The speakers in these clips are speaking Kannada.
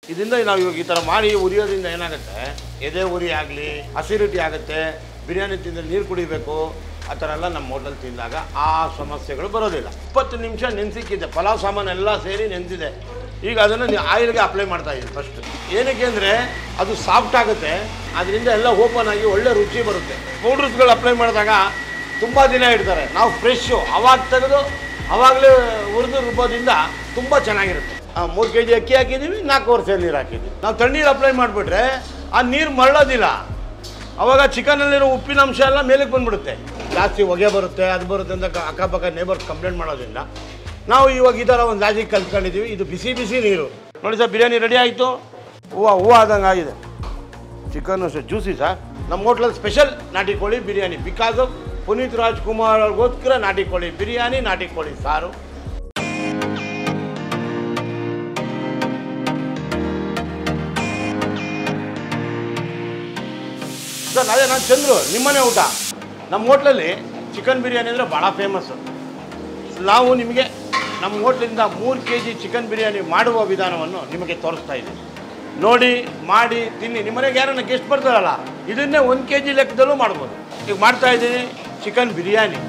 ಇದರಿಂದ ನಾವು ಇವಾಗ ಈ ಥರ ಮಾಡಿ ಉರಿಯೋದ್ರಿಂದ ಏನಾಗುತ್ತೆ ಎದೆ ಉರಿ ಆಗಲಿ ಅಸಿಡಿಟಿ ಆಗುತ್ತೆ ಬಿರಿಯಾನಿ ತಿಂದರೆ ನೀರು ಕುಡಿಬೇಕು ಆ ಥರ ಎಲ್ಲ ನಮ್ಮ ಹೋಟೆಲ್ ತಿಂದಾಗ ಆ ಸಮಸ್ಯೆಗಳು ಬರೋದಿಲ್ಲ ಇಪ್ಪತ್ತು ನಿಮಿಷ ನೆನೆಸಿಕ್ಕಿದೆ ಪಲಾವ್ ಸಾಮಾನು ಎಲ್ಲ ಸೇರಿ ನೆನೆಸಿದೆ ಈಗ ಅದನ್ನು ನೀವು ಆಯಿಲ್ಗೆ ಅಪ್ಲೈ ಮಾಡ್ತಾ ಇದ್ದೀನಿ ಫಸ್ಟ್ ಏನಕ್ಕೆ ಅಂದರೆ ಅದು ಸಾಫ್ಟ್ ಆಗುತ್ತೆ ಅದರಿಂದ ಎಲ್ಲ ಓಪನ್ ಆಗಿ ಒಳ್ಳೆ ರುಚಿ ಬರುತ್ತೆ ಪೌಡ್ರಸ್ಗಳು ಅಪ್ಲೈ ಮಾಡಿದಾಗ ತುಂಬ ದಿನ ಇಡ್ತಾರೆ ನಾವು ಫ್ರೆಶ್ಶು ಅವಾಗ ತೆಗೆದು ಅವಾಗಲೇ ಹುರಿದು ರುಬ್ಬೋದ್ರಿಂದ ತುಂಬ ಚೆನ್ನಾಗಿರುತ್ತೆ ಮೂರು ಕೆ ಜಿ ಅಕ್ಕಿ ಹಾಕಿದ್ದೀವಿ ನಾಲ್ಕು ವರ್ಷ ನೀರು ಹಾಕಿದ್ದೀವಿ ನಾವು ತಣ್ಣೀರು ಅಪ್ಲೈ ಮಾಡಿಬಿಟ್ರೆ ಆ ನೀರು ಮರಳೋದಿಲ್ಲ ಅವಾಗ ಚಿಕನಲ್ಲಿರೋ ಉಪ್ಪಿನ ಅಂಶ ಎಲ್ಲ ಮೇಲಕ್ಕೆ ಬಂದ್ಬಿಡುತ್ತೆ ಜಾಸ್ತಿ ಹೊಗೆ ಬರುತ್ತೆ ಅದು ಬರುತ್ತೆ ಅಂತ ಕ- ಅಕ್ಕಪಕ್ಕ ನೇಬರ್ಸ್ ಕಂಪ್ಲೇಂಟ್ ಮಾಡೋದ್ರಿಂದ ನಾವು ಇವಾಗ ಈ ಥರ ಒಂದು ಲಾಜಿಕ್ ಕಲ್ತ್ಕೊಂಡಿದ್ದೀವಿ ಇದು ಬಿಸಿ ಬಿಸಿ ನೀರು ನೋಡಿ ಸರ್ ಬಿರಿಯಾನಿ ರೆಡಿ ಆಯಿತು ಹೂವು ಹೂವು ಆದಂಗೆ ಆಗಿದೆ ಚಿಕನ್ ಅಷ್ಟೇ ಜ್ಯೂಸಿ ಸರ್ ನಮ್ಮ ಹೋಟ್ಲಲ್ಲಿ ಸ್ಪೆಷಲ್ ನಾಟಿ ಕೋಳಿ ಬಿರಿಯಾನಿ ಬಿಕಾಸ್ ಆಫ್ ಪುನೀತ್ ರಾಜ್ಕುಮಾರ್ ಅವ್ರಿಗೋಸ್ಕರ ನಾಟಿ ಕೋಳಿ ಬಿರಿಯಾನಿ ನಾಟಿ ಕೋಳಿ ಸಾರು ಸರ್ ಅದೇ ನಾನು ಚಂದ್ರು ನಿಮ್ಮನೆ ಊಟ ನಮ್ಮ ಹೋಟ್ಲಲ್ಲಿ ಚಿಕನ್ ಬಿರಿಯಾನಿ ಅಂದರೆ ಭಾಳ ಫೇಮಸ್ಸು ನಾವು ನಿಮಗೆ ನಮ್ಮ ಹೋಟ್ಲಿಂದ ಮೂರು ಕೆ ಜಿ ಚಿಕನ್ ಬಿರಿಯಾನಿ ಮಾಡುವ ವಿಧಾನವನ್ನು ನಿಮಗೆ ತೋರಿಸ್ತಾ ಇದ್ದೀನಿ ನೋಡಿ ಮಾಡಿ ತಿನ್ನಿ ನಿಮ್ಮನೆಗೆ ಯಾರನ್ನ ಗೆಸ್ಟ್ ಬರ್ತಾರಲ್ಲ ಇದನ್ನೇ ಒಂದು ಕೆ ಜಿ ಲೆಕ್ಕದಲ್ಲೂ ಮಾಡ್ಬೋದು ಈಗ ಮಾಡ್ತಾ ಇದ್ದೀನಿ ಚಿಕನ್ ಬಿರಿಯಾನಿ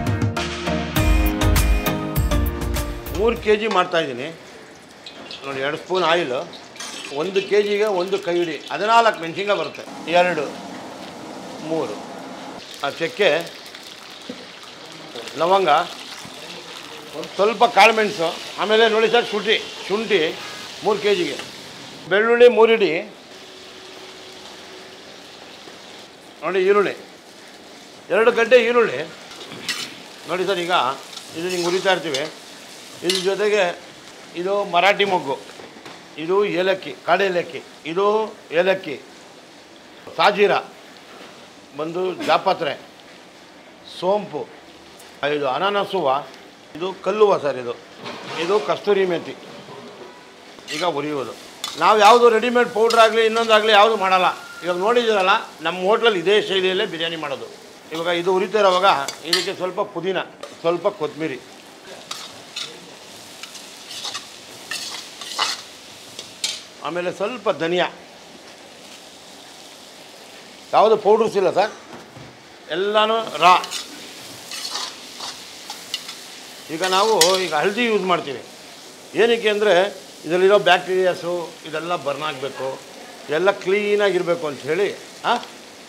ಮೂರು ಕೆ ಜಿ ಮಾಡ್ತಾಯಿದ್ದೀನಿ ನೋಡಿ ಎರಡು ಸ್ಪೂನ್ ಆಯಿಲು ಒಂದು ಕೆ ಜಿಗೆ ಒಂದು ಕೈ ಹಿಡಿ ಹದಿನಾಲ್ಕು ಮೆಣಸಿನ್ಕಾಯಿ ಬರುತ್ತೆ ಎರಡು ಮೂರು ಆ ಚಕ್ಕೆ ಲವಂಗ ಒಂದು ಸ್ವಲ್ಪ ಕಾಳುಮೆಣಸು ಆಮೇಲೆ ನೋಡಿ ಸರ್ ಶುಂಠಿ ಶುಂಠಿ ಮೂರು ಕೆ ಜಿಗೆ ಬೆಳ್ಳುಳ್ಳಿ ಮೂರಿಡಿ ನೋಡಿ ಈರುಳ್ಳಿ ಎರಡು ಗಡ್ಡೆ ಈರುಳ್ಳಿ ನೋಡಿ ಸರ್ ಈಗ ಇದು ಹಿಂಗೆ ಉರಿತಾ ಇರ್ತೀವಿ ಇದ್ರ ಜೊತೆಗೆ ಇದು ಮರಾಠಿ ಮೊಗ್ಗು ಇದು ಏಲಕ್ಕಿ ಕಾಡು ಏಲಕ್ಕಿ ಇದು ಏಲಕ್ಕಿ ಸಾಜೀರ ಬಂದು ಜಾಪತ್ರೆ ಸೋಂಪು ಇದು ಅನಾನಸ್ ಹೂವು ಇದು ಕಲ್ಲುವ ಸರ್ ಇದು ಇದು ಕಸ್ತೂರಿ ಮೆಥಿ ಈಗ ಉರಿಯೋದು ನಾವು ಯಾವುದು ರೆಡಿಮೇಡ್ ಪೌಡ್ರ್ ಆಗಲಿ ಇನ್ನೊಂದಾಗಲಿ ಯಾವುದು ಮಾಡಲ್ಲ ಇವಾಗ ನೋಡಿದ್ದೀರಲ್ಲ ನಮ್ಮ ಹೋಟ್ಲಲ್ಲಿ ಇದೇ ಶೈಲಿಯಲ್ಲೇ ಬಿರಿಯಾನಿ ಮಾಡೋದು ಇವಾಗ ಇದು ಉರಿತಾ ಇರೋವಾಗ ಇದಕ್ಕೆ ಸ್ವಲ್ಪ ಪುದೀನ ಸ್ವಲ್ಪ ಕೊತ್ತಂಬರಿ ಆಮೇಲೆ ಸ್ವಲ್ಪ ಧನಿಯಾ ಯಾವುದು ಪೌಡ್ರಸ್ ಇಲ್ಲ ಸರ್ ಎಲ್ಲನೂ ರಾ ಈಗ ನಾವು ಈಗ ಹಳದಿ ಯೂಸ್ ಮಾಡ್ತೀವಿ ಏನಕ್ಕೆ ಅಂದರೆ ಇದರಲ್ಲಿರೋ ಬ್ಯಾಕ್ಟೀರಿಯಾಸು ಇದೆಲ್ಲ ಬರ್ನ್ ಆಗಬೇಕು ಎಲ್ಲ ಕ್ಲೀನಾಗಿರಬೇಕು ಅಂತ ಹೇಳಿ ಹಾಂ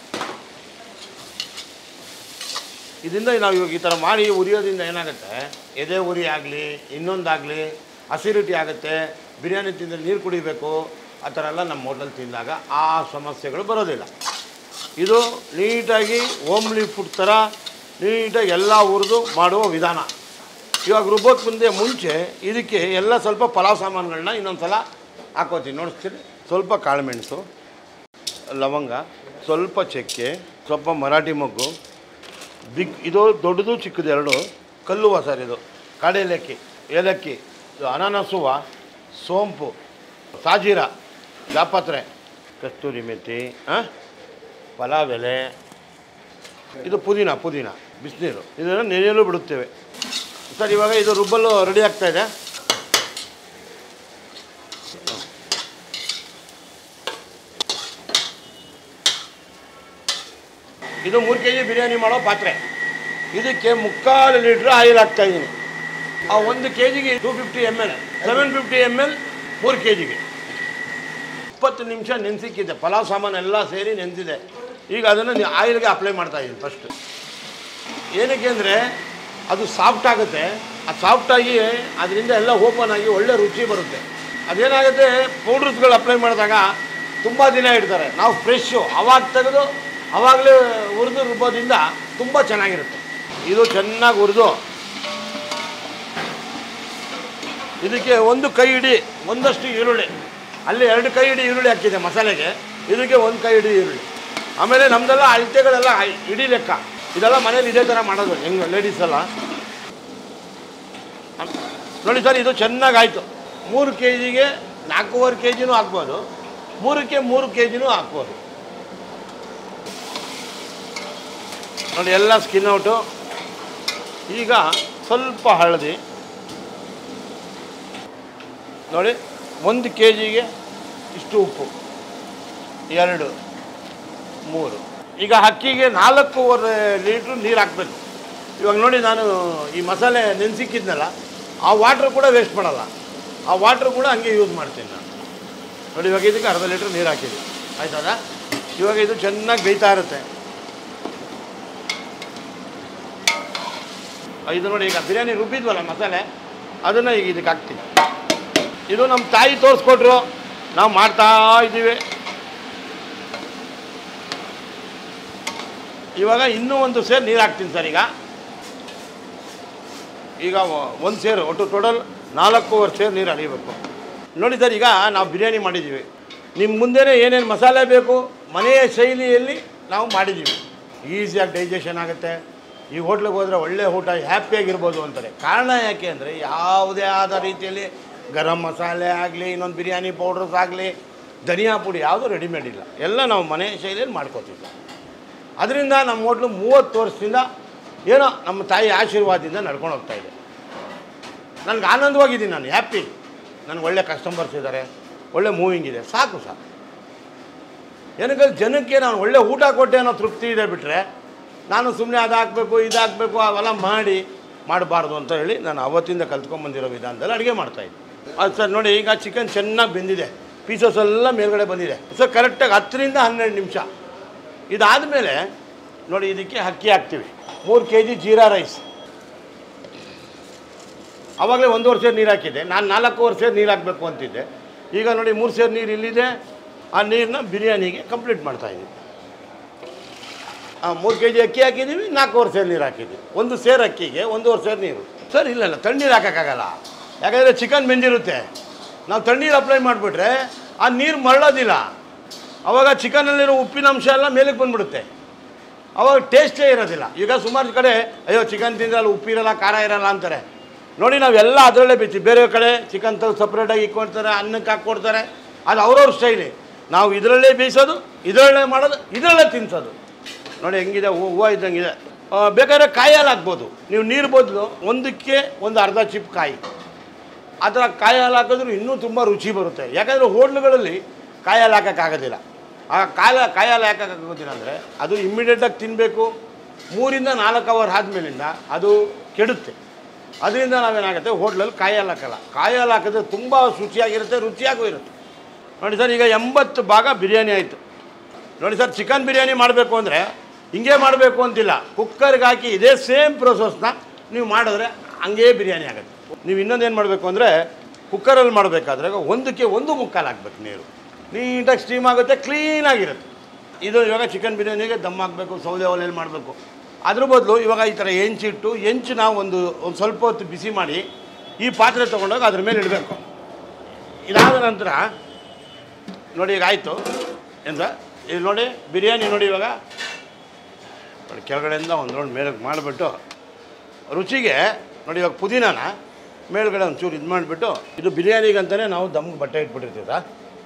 ಇದರಿಂದ ನಾವು ಇವಾಗ ಈ ಥರ ಮಾಡಿ ಉರಿಯೋದ್ರಿಂದ ಏನಾಗುತ್ತೆ ಎದೆ ಉರಿ ಆಗಲಿ ಇನ್ನೊಂದಾಗಲಿ ಅಸಿಡಿಟಿ ಆಗುತ್ತೆ ಬಿರಿಯಾನಿ ತಿಂದರೆ ನೀರು ಕುಡಿಬೇಕು ಆ ಥರ ಎಲ್ಲ ನಮ್ಮ ಹೋಟೆಲ್ ತಿಂದಾಗ ಆ ಸಮಸ್ಯೆಗಳು ಬರೋದಿಲ್ಲ ಇದು ನೀಟಾಗಿ ಹೋಮ್ಲಿ ಫುಡ್ ಥರ ನೀಟಾಗಿ ಎಲ್ಲ ಹುರಿದು ಮಾಡುವ ವಿಧಾನ ಇವಾಗ ರುಬ್ಬೋಕ್ಕೆ ಮುಂದೆ ಮುಂಚೆ ಇದಕ್ಕೆ ಎಲ್ಲ ಸ್ವಲ್ಪ ಪಲಾವ್ ಸಾಮಾನುಗಳನ್ನ ಇನ್ನೊಂದು ಸಲ ಹಾಕೋತೀನಿ ನೋಡಿಸ್ತೀನಿ ಸ್ವಲ್ಪ ಕಾಳುಮೆಣಸು ಲವಂಗ ಸ್ವಲ್ಪ ಚಕ್ಕೆ ಸ್ವಲ್ಪ ಮರಾಠಿ ಮೊಗ್ಗು ಬಿಗ್ ಇದು ದೊಡ್ಡದು ಚಿಕ್ಕದು ಎರಡು ಕಲ್ಲುವ ಸರ್ ಇದು ಕಾಡೇಲಕ್ಕಿ ಏಲಕ್ಕಿ ಇದು ಅನಾನಸ್ ಹೂವು ಸೋಂಪು ಸಾಜೀರ ಜಾಪತ್ರೆ ಕಸ್ತೂರಿ ಮೆಥಿ ಹಾಂ ಪಲಾವ್ ಎಲೆ ಇದು ಪುದೀನ ಪುದೀನ ಬಿಸಿನೀರು ಇದನ್ನು ನೆನೆಯಲು ಬಿಡುತ್ತೇವೆ ಸರ್ ಇವಾಗ ಇದು ರುಬ್ಬಲು ರೆಡಿ ಆಗ್ತಾ ಇದೆ ಇದು ಮೂರು ಕೆ ಜಿ ಬಿರಿಯಾನಿ ಮಾಡೋ ಪಾತ್ರೆ ಇದಕ್ಕೆ ಮುಕ್ಕಾಲು ಲೀಟ್ರ್ ಆಯಿಲ್ ಹಾಕ್ತಾ ಇದ್ದೀನಿ ಆ ಒಂದು ಕೆ ಜಿಗೆ two fifty M L seven fifty M L ಮೂರು ಕೆ ಜಿಗೆ ಇಪ್ಪತ್ತು ನಿಮಿಷ ನೆನೆಸಿಕ್ಕಿದೆ ಪಲಾವ್ ಸಾಮಾನು ಎಲ್ಲ ಸೇರಿ ನೆನೆಸಿದೆ ಈಗ ಅದನ್ನು ನೀವು ಆಯಿಲ್ಗೆ ಅಪ್ಲೈ ಮಾಡ್ತಾ ಇದ್ದೀನಿ ಫಸ್ಟ್ ಏನಕ್ಕೆ ಅಂದರೆ ಅದು ಸಾಫ್ಟ್ ಆಗುತ್ತೆ ಆ ಸಾಫ್ಟಾಗಿ ಅದರಿಂದ ಎಲ್ಲ ಓಪನ್ ಆಗಿ ಒಳ್ಳೆ ರುಚಿ ಬರುತ್ತೆ ಅದೇನಾಗುತ್ತೆ ಪೌಡ್ರಸ್ಗಳು ಅಪ್ಲೈ ಮಾಡಿದಾಗ ತುಂಬ ದಿನ ಇಡ್ತಾರೆ ನಾವು ಫ್ರೆಶ್ಶು ಅವಾಗ ತೆಗೆದು ಅವಾಗಲೇ ಹುರಿದು ರುಬ್ಬೋದ್ರಿಂದ ತುಂಬ ಚೆನ್ನಾಗಿರುತ್ತೆ ಇದು ಚೆನ್ನಾಗಿ ಹುರಿದು ಇದಕ್ಕೆ ಒಂದು ಕೈ ಹಿಡಿ ಒಂದಷ್ಟು ಈರುಳ್ಳಿ ಅಲ್ಲಿ ಎರಡು ಕೈ ಹಿಡಿ ಈರುಳ್ಳಿ ಹಾಕಿದೆ ಮಸಾಲೆಗೆ ಇದಕ್ಕೆ ಒಂದು ಕೈ ಹಿಡಿ ಈರುಳ್ಳಿ ಆಮೇಲೆ ನಮ್ಮದೆಲ್ಲ ಅಳತೆಗಳೆಲ್ಲ ಐ- ಇಡೀ ಲೆಕ್ಕ ಇದೆಲ್ಲ ಮನೇಲಿ ಇದೇ ಥರ ಮಾಡೋದು ಹೆಂಗೆ ಲೇಡೀಸ್ ಎಲ್ಲ ಆಮ್- ನೋಡಿ ಸರ್ ಇದು ಚೆನ್ನಾಗಾಯಿತು ಮೂರು ಕೆ ಜಿಗೆ ನಾಲ್ಕೂವರೆ ಕೆ ಜಿನೂ ಹಾಕ್ಬೋದು ಮೂರಕ್ಕೆ ಮೂರು ಕೆ ಜಿನೂ ಹಾಕ್ಬೋದು ನೋಡಿ ಎಲ್ಲ ಸ್ಕಿನ್ ಔಟು ಈಗ ಸ್ವಲ್ಪ ಹಳದಿ ನೋಡಿ ಒಂದು ಕೆ ಜಿಗೆ ಇಷ್ಟು ಉಪ್ಪು ಎರಡು ಮೂರು ಈಗ ಅಕ್ಕಿಗೆ ನಾಲ್ಕೂವರೆ ಲೀಟ್ರ್ ನೀರು ಹಾಕಬೇಕು ಇವಾಗ ನೋಡಿ ನಾನು ಈ ಮಸಾಲೆ ನೆನೆಸಿಕ್ಕಿದ್ನಲ್ಲ ಆ ವಾಟ್ರ್ ಕೂಡ ವೇಸ್ಟ್ ಮಾಡಲ್ಲ ಆ ವಾಟ್ರ್ ಕೂಡ ಹಂಗೆ ಯೂಸ್ ಮಾಡ್ತೀನಿ ನಾನು ನೋಡಿ ಇವಾಗ ಇದಕ್ಕೆ ಅರ್ಧ ಲೀಟ್ರ್ ನೀರು ಹಾಕಿದ್ವಿ ಆಯ್ತದ ಇವಾಗ ಇದು ಚೆನ್ನಾಗಿ ಬೇಯ್ತಾ ಇರುತ್ತೆ ಇದು ನೋಡಿ ಈಗ ಬಿರಿಯಾನಿ ರುಬ್ಬಿದ್ವಲ್ಲ ಮಸಾಲೆ ಅದನ್ನು ಈಗ ಇದಕ್ಕೆ ಹಾಕ್ತೀನಿ ಇದು ನಮ್ಮ ತಾಯಿ ತೋರಿಸ್ಕೊಟ್ರು ನಾವು ಮಾಡ್ತಾ ಇದ್ದೀವಿ ಇವಾಗ ಇನ್ನೂ ಒಂದು ಸೇರು ನೀರು ಹಾಕ್ತೀನಿ ಸರ್ ಈಗ ಈಗ ಒಂದು ಸೇರು ಒಟ್ಟು ಟೋಟಲ್ ನಾಲ್ಕೂವರೆ ಸೇರು ನೀರು ಅಳಿಬೇಕು ನೋಡಿ ಸರ್ ಈಗ ನಾವು ಬಿರಿಯಾನಿ ಮಾಡಿದ್ದೀವಿ ನಿಮ್ಮ ಮುಂದೆನೇ ಏನೇನು ಮಸಾಲೆ ಬೇಕು ಮನೆಯ ಶೈಲಿಯಲ್ಲಿ ನಾವು ಮಾಡಿದ್ದೀವಿ ಈಸಿಯಾಗಿ ಡೈಜೆಷನ್ ಆಗುತ್ತೆ ಈ ಹೋಟ್ಲಿಗೆ ಹೋದರೆ ಒಳ್ಳೆ ಊಟ ಹ್ಯಾಪಿಯಾಗಿರ್ಬೋದು ಅಂತಾರೆ ಕಾರಣ ಯಾಕೆ ಅಂದರೆ ಯಾವುದೇ ಆದ ರೀತಿಯಲ್ಲಿ ಗರಂ ಮಸಾಲೆ ಆಗಲಿ ಇನ್ನೊಂದು ಬಿರಿಯಾನಿ ಪೌಡ್ರಸ್ ಆಗಲಿ ಧನಿಯಾ ಪುಡಿ ಯಾವುದೂ ರೆಡಿಮೇಡ್ ಇಲ್ಲ ಎಲ್ಲ ನಾವು ಮನೆ ಶೈಲಿಯಲ್ಲಿ ಮಾಡ್ಕೋತೀವಿ ಅದರಿಂದ ನಮ್ಮ ಹೋಟ್ಲು ಮೂವತ್ತು ವರ್ಷದಿಂದ ಏನೋ ನಮ್ಮ ತಾಯಿ ಆಶೀರ್ವಾದದಿಂದ ನಡ್ಕೊಂಡು ಹೋಗ್ತಾ ಇದೆ ನನಗೆ ಆನಂದವಾಗಿದ್ದೀನಿ ನಾನು ಹ್ಯಾಪಿ ನನಗೆ ಒಳ್ಳೆ ಕಸ್ಟಮರ್ಸ್ ಇದ್ದಾರೆ ಒಳ್ಳೆ ಮೂವಿಂಗ್ ಇದೆ ಸಾಕು ಸಾಕು ಏನಕ್ಕೆ ಜನಕ್ಕೆ ನಾನು ಒಳ್ಳೆ ಊಟ ಕೊಟ್ಟೆ ಅನ್ನೋ ತೃಪ್ತಿ ಇದೆ ಬಿಟ್ಟರೆ ನಾನು ಸುಮ್ಮನೆ ಅದು ಹಾಕಬೇಕು ಇದು ಹಾಕಬೇಕು ಅವೆಲ್ಲ ಮಾಡಿ ಮಾಡಬಾರ್ದು ಅಂತ ಹೇಳಿ ನಾನು ಅವತ್ತಿಂದ ಕಲ್ತ್ಕೊಂಬಂದಿರೋ ವಿಧಾನದಲ್ಲಿ ಅಡುಗೆ ಮಾಡ್ತಾಯಿದ್ದೆ ಅದು ಸರ್ ನೋಡಿ ಈಗ ಚಿಕನ್ ಚೆನ್ನಾಗಿ ಬೆಂದಿದೆ ಪೀಸಸ್ ಎಲ್ಲ ಮೇಲ್ಗಡೆ ಬಂದಿದೆ ಸರ್ ಕರೆಕ್ಟಾಗಿ ಹತ್ತರಿಂದ ಹನ್ನೆರಡು ನಿಮಿಷ ಇದಾದಮೇಲೆ ನೋಡಿ ಇದಕ್ಕೆ ಅಕ್ಕಿ ಹಾಕ್ತೀವಿ ಮೂರು ಕೆ ಜಿ ಜೀರಾ ರೈಸ್ ಆವಾಗಲೇ ಒಂದೂವರೆ ಸೇರು ನೀರು ಹಾಕಿದ್ದೆ ನಾನು ನಾಲ್ಕೂವರೆ ಸೇರು ನೀರು ಹಾಕಬೇಕು ಅಂತಿದ್ದೆ ಈಗ ನೋಡಿ ಮೂರು ಸೇರು ನೀರು ಇಲ್ಲಿದೆ ಆ ನೀರನ್ನ ಬಿರಿಯಾನಿಗೆ ಕಂಪ್ಲೀಟ್ ಮಾಡ್ತಾಯಿದ್ದೀವಿ ಮೂರು ಕೆ ಜಿ ಅಕ್ಕಿ ಹಾಕಿದ್ದೀವಿ ನಾಲ್ಕೂವರೆ ಸೇರು ನೀರು ಹಾಕಿದ್ದೀವಿ ಒಂದು ಸೇರು ಅಕ್ಕಿಗೆ ಒಂದೂವರೆ ಸೇರು ನೀರು ಸರ್ ಇಲ್ಲ ಇಲ್ಲ ತಣ್ಣೀರು ಹಾಕೋಕ್ಕಾಗಲ್ಲ ಯಾಕಂದರೆ ಚಿಕನ್ ಬೆಂದಿರುತ್ತೆ ನಾವು ತಣ್ಣೀರು ಅಪ್ಲೈ ಮಾಡಿಬಿಟ್ರೆ ಆ ನೀರು ಮರಳೋದಿಲ್ಲ ಅವಾಗ ಚಿಕನಲ್ಲಿರೋ ಉಪ್ಪಿನಂಶ ಎಲ್ಲ ಮೇಲಕ್ಕೆ ಬಂದ್ಬಿಡುತ್ತೆ ಅವಾಗ ಟೇಸ್ಟೇ ಇರೋದಿಲ್ಲ ಈಗ ಸುಮಾರು ಕಡೆ ಅಯ್ಯೋ ಚಿಕನ್ ತಿಂದ್ರೆ ಅಲ್ಲಿ ಉಪ್ಪಿರಲ್ಲ ಖಾರ ಇರಲ್ಲ ಅಂತಾರೆ ನೋಡಿ ನಾವೆಲ್ಲ ಅದರಲ್ಲೇ ಬೇಯ್ತೀವಿ ಬೇರೆ ಕಡೆ ಚಿಕನ್ ತೆಗೆದು ಸಪ್ರೇಟಾಗಿ ಇಕ್ಕೊಡ್ತಾರೆ ಅನ್ನಕ್ಕೆ ಹಾಕ್ಕೊಡ್ತಾರೆ ಅದು ಅವ್ರವ್ರ ಸ್ಟೈಲಿ ನಾವು ಇದರಲ್ಲೇ ಬೇಯಿಸೋದು ಇದರಲ್ಲೇ ಮಾಡೋದು ಇದರಲ್ಲೇ ತಿನ್ಸೋದು ನೋಡಿ ಹೆಂಗಿದೆ ಹೂ ಹೂವು ಇದ್ದಂಗಿದೆ ಆ, ಬೇಕಾದ್ರೆ ಕಾಯಿ ಹಾಲು ಹಾಕ್ಬೋದು ನೀವು ನೀರು ಬದಲು ಒಂದಕ್ಕೆ ಒಂದು ಅರ್ಧ ಚಿಪ್ ಕಾಯಿ ಆ ಥರ ಕಾಯಿ ಹಾಲು ಹಾಕಿದ್ರು ಇನ್ನೂ ತುಂಬ ರುಚಿ ಬರುತ್ತೆ ಯಾಕಂದರೆ ಹೋಟ್ಲುಗಳಲ್ಲಿ ಕಾಯಿ ಹಾಲು ಹಾಕೋಕ್ಕಾಗೋದಿಲ್ಲ ಆ ಕಾಯಿ ಕಾಯಿ ಹಾಲು ಯಾಕೆ ಹಾಕೋದಿಲ್ಲ ಅಂದರೆ ಅದು ಇಮ್ಮಿಡಿಯೇಟಾಗಿ ತಿನ್ನಬೇಕು ಮೂರಿಂದ ನಾಲ್ಕು ಅವರ್ ಆದಮೇಲಿಂದ ಅದು ಕೆಡುತ್ತೆ ಅದರಿಂದ ನಾವೇನಾಗುತ್ತೆ ಹೋಟ್ಲಲ್ಲಿ ಕಾಯಿ ಹಾಲು ಹಾಕಲ್ಲ ಕಾಯಿ ಹಾಲು ಹಾಕಿದ್ರೆ ತುಂಬ ಶುಚಿಯಾಗಿರುತ್ತೆ ರುಚಿಯಾಗೂ ಇರುತ್ತೆ ನೋಡಿ ಸರ್ ಈಗ ಎಂಬತ್ತು ಭಾಗ ಬಿರಿಯಾನಿ ಆಯಿತು ನೋಡಿ ಸರ್ ಚಿಕನ್ ಬಿರಿಯಾನಿ ಮಾಡಬೇಕು ಅಂದರೆ ಹಿಂಗೆ ಮಾಡಬೇಕು ಅಂತಿಲ್ಲ ಕುಕ್ಕರ್ಗೆ ಹಾಕಿ ಇದೇ ಸೇಮ್ ಪ್ರೊಸೆಸ್ನ ನೀವು ಮಾಡಿದ್ರೆ ಹಂಗೇ ಬಿರಿಯಾನಿ ಆಗುತ್ತೆ ನೀವು ಇನ್ನೊಂದು ಮಾಡಬೇಕು ಅಂದರೆ ಕುಕ್ಕರಲ್ಲಿ ಮಾಡಬೇಕಾದ್ರೆ ಒಂದಕ್ಕೆ ಒಂದು ಮುಕ್ಕಾಲು ಹಾಕ್ಬೇಕು ನೀರು ನೀಟಾಗಿ ಸ್ಟೀಮ್ ಆಗುತ್ತೆ ಕ್ಲೀನಾಗಿರುತ್ತೆ ಇದು ಇವಾಗ ಚಿಕನ್ ಬಿರಿಯಾನಿಗೆ ದಮ್ ಹಾಕಬೇಕು ಸೌದೆ ಒಲೆಯಲ್ಲಿ ಮಾಡಬೇಕು ಅದ್ರ ಬದಲು ಇವಾಗ ಈ ಥರ ಹೆಂಚಿಟ್ಟು ಹೆಂಚನ್ನ ಒಂದು ಒಂದು ಸ್ವಲ್ಪ ಹೊತ್ತು ಬಿಸಿ ಮಾಡಿ ಈ ಪಾತ್ರೆ ತೊಗೊಂಡೋಗಿ ಅದ್ರ ಮೇಲೆ ಇಡಬೇಕು ಇದಾದ ನಂತರ ನೋಡಿ ಈಗ ಆಯಿತು ಎಂತ ಇದು ನೋಡಿ ಬಿರಿಯಾನಿ ನೋಡಿ ಇವಾಗ ನೋಡಿ ಕೆಳಗಡೆಯಿಂದ ಒಂದು ರೌಂಡ್ ಮೇಲೆ ಮಾಡಿಬಿಟ್ಟು ರುಚಿಗೆ ನೋಡಿ ಇವಾಗ ಪುದೀನಾನ ಮೇಲ್ಗಡೆ ಒಂಚೂರು ಇದು ಮಾಡಿಬಿಟ್ಟು ಇದು ಬಿರಿಯಾನಿಗಂತಲೇ ನಾವು ದಮ್ಗೆ ಬಟ್ಟೆ ಇಟ್ಬಿಟ್ಟಿರ್ತೀವಿ ಸರ್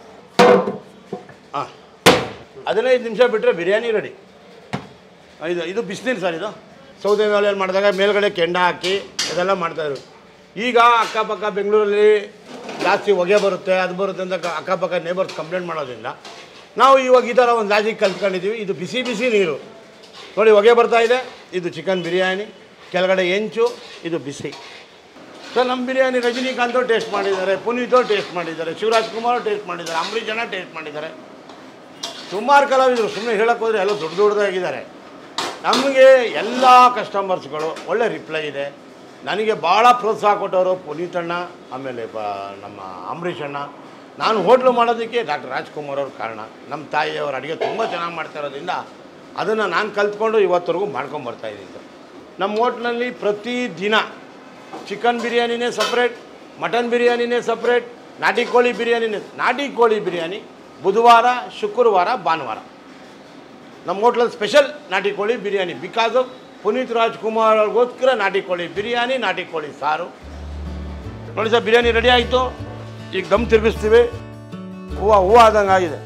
ಹಾಂ ಹದಿನೈದು ನಿಮಿಷ ಬಿಟ್ಟರೆ ಬಿರಿಯಾನಿ ರೆಡಿ ಇದು ಇದು ಬಿಸಿನೀರು ಸರ್ ಇದು ಸೌದೆ ಒಲೆಯಲ್ಲಿ ಮಾಡಿದಾಗ ಮೇಲ್ಗಡೆ ಕೆಂಡ ಹಾಕಿ ಇದೆಲ್ಲ ಮಾಡ್ತಾಯಿದ್ರು ಈಗ ಅಕ್ಕಪಕ್ಕ ಬೆಂಗಳೂರಲ್ಲಿ ಜಾಸ್ತಿ ಹೊಗೆ ಬರುತ್ತೆ ಅದು ಬರುತ್ತೆ ಅಂತ ಕ- ಅಕ್ಕಪಕ್ಕ ನೇಬರ್ಸ್ ಕಂಪ್ಲೇಂಟ್ ಮಾಡೋದ್ರಿಂದ ನಾವು ಇವಾಗ ಈ ಥರ ಒಂದು ಲಾಜಿಕ್ ಕಲ್ತ್ಕೊಂಡಿದ್ದೀವಿ ಇದು ಬಿಸಿ ಬಿಸಿ ನೀರು ನೋಡಿ ಹೊಗೆ ಬರ್ತಾ ಇದೆ ಇದು ಚಿಕನ್ ಬಿರಿಯಾನಿ ಕೆಳಗಡೆ ಹೆಂಚು ಇದು ಬಿಸಿ ಸರ್ ನಮ್ಮ ಬಿರಿಯಾನಿ ರಜನಿಕಾಂತ್ ಅವ್ರು ಟೇಸ್ಟ್ ಮಾಡಿದ್ದಾರೆ ಪುನೀತ್ ಅವ್ರು ಟೇಸ್ಟ್ ಮಾಡಿದ್ದಾರೆ ಶಿವರಾಜ್ ಕುಮಾರ್ ಅವ್ರು ಟೇಸ್ಟ್ ಮಾಡಿದ್ದಾರೆ ಅಂಬರೀಷ್ ಜನ ಟೇಸ್ಟ್ ಮಾಡಿದ್ದಾರೆ ಸುಮಾರು ಕಲಾವಿದರು ಸುಮ್ಮನೆ ಹೇಳಕ್ಕೆ ಹೋದರೆ ಎಲ್ಲ ದೊಡ್ಡ ದೊಡ್ಡದಾಗಿದ್ದಾರೆ ನಮಗೆ ಎಲ್ಲ ಕಸ್ಟಮರ್ಸ್ಗಳು ಒಳ್ಳೆ ರಿಪ್ಲೈ ಇದೆ ನನಗೆ ಭಾಳ ಪ್ರೋತ್ಸಾಹ ಕೊಟ್ಟವರು ಪುನೀತ್ ಅಣ್ಣ ಆಮೇಲೆ ಬ ನಮ್ಮ ಅಂಬರೀಷ್ ಅಣ್ಣ ನಾನು ಹೋಟ್ಲು ಮಾಡೋದಕ್ಕೆ ಡಾಕ್ಟರ್ ರಾಜ್ಕುಮಾರ್ ಅವ್ರ ಕಾರಣ ನಮ್ಮ ತಾಯಿಯವ್ರ ಅಡುಗೆ ತುಂಬ ಚೆನ್ನಾಗಿ ಮಾಡ್ತಾ ಇರೋದ್ರಿಂದ ಅದನ್ನು ನಾನು ಕಲ್ತ್ಕೊಂಡು ಇವತ್ತರೆಗೂ ಮಾಡ್ಕೊಂಬರ್ತಾ ಇದ್ದೀನಿ ಸರ್ ನಮ್ಮ ಹೋಟ್ಲಲ್ಲಿ ಪ್ರತಿ ದಿನ ಚಿಕನ್ ಬಿರಿಯಾನಿನೇ ಸಪ್ರೇಟ್ ಮಟನ್ ಬಿರಿಯಾನಿನೇ ಸಪ್ರೇಟ್ ನಾಟಿ ಕೋಳಿ ಬಿರಿಯಾನಿನೇ ನಾಟಿ ಕೋಳಿ ಬಿರಿಯಾನಿ ಬುಧವಾರ ಶುಕ್ರವಾರ ಭಾನುವಾರ ನಮ್ಮ ಹೋಟ್ಲಲ್ಲಿ ಸ್ಪೆಷಲ್ ನಾಟಿ ಕೋಳಿ ಬಿರಿಯಾನಿ ಬಿಕಾಸ್ ಆಫ್ ಪುನೀತ್ ರಾಜ್ಕುಮಾರ್ ಅವ್ರಿಗೋಸ್ಕರ ನಾಟಿ ಕೋಳಿ ಬಿರಿಯಾನಿ ನಾಟಿ ಕೋಳಿ ಸಾರು ನೋಡಿ ಸರ್ ಬಿರಿಯಾನಿ ರೆಡಿ ಆಯಿತು ಈಗ ದಮ್ ತಿರುಗಿಸ್ತೀವಿ ಹೂವು ಹೂವು ಆದಂಗೆ ಆಗಿದೆ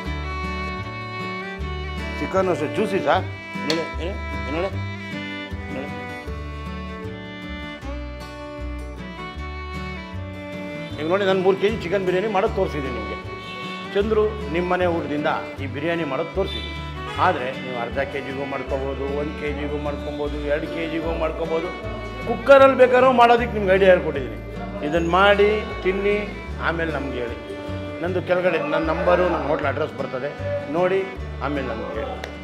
ಚಿಕನ್ ಅಷ್ಟೇ ಜ್ಯೂಸಿ ಸರ್ ನೋಡಿ ಏನು ನೋಡಿ ನೋಡಿ ಈಗ ನೋಡಿ ನಾನು ಮೂರು ಕೆ ಜಿ ಚಿಕನ್ ಬಿರಿಯಾನಿ ಮಾಡೋದು ತೋರಿಸಿದ್ದೀನಿ ನಿಮಗೆ ಚಂದ್ರು ನಿಮ್ಮನೆ ಊಟದಿಂದ ಈ ಬಿರಿಯಾನಿ ಮಾಡೋದು ತೋರಿಸಿದ್ವಿ ಆದರೆ ನೀವು ಅರ್ಧ ಕೆ ಜಿಗೂ ಮಾಡ್ಕೋಬೋದು ಒಂದು ಕೆ ಜಿಗೂ ಮಾಡ್ಕೊಬೋದು ಎರಡು ಕೆ ಜಿಗೂ ಮಾಡ್ಕೊಬೋದು ಕುಕ್ಕರಲ್ಲಿ ಬೇಕಾದ್ರೂ ಮಾಡೋದಕ್ಕೆ ನಿಮ್ಗೆ ಐಡಿಯಾ ಹೇಳ್ಕೊಟ್ಟಿದ್ದೀನಿ ಇದನ್ನು ಮಾಡಿ ತಿನ್ನಿ ಆಮೇಲೆ ನಮ್ಗೆ ಹೇಳಿ ನಂದು ಕೆಳಗಡೆ ನನ್ನ ನಂಬರು ನನ್ನ ಹೋಟ್ಲ್ ಅಡ್ರೆಸ್ ಬರ್ತದೆ ನೋಡಿ ಆಮೇಲೆ ನಮ್ಗೆ ಹೇಳಿ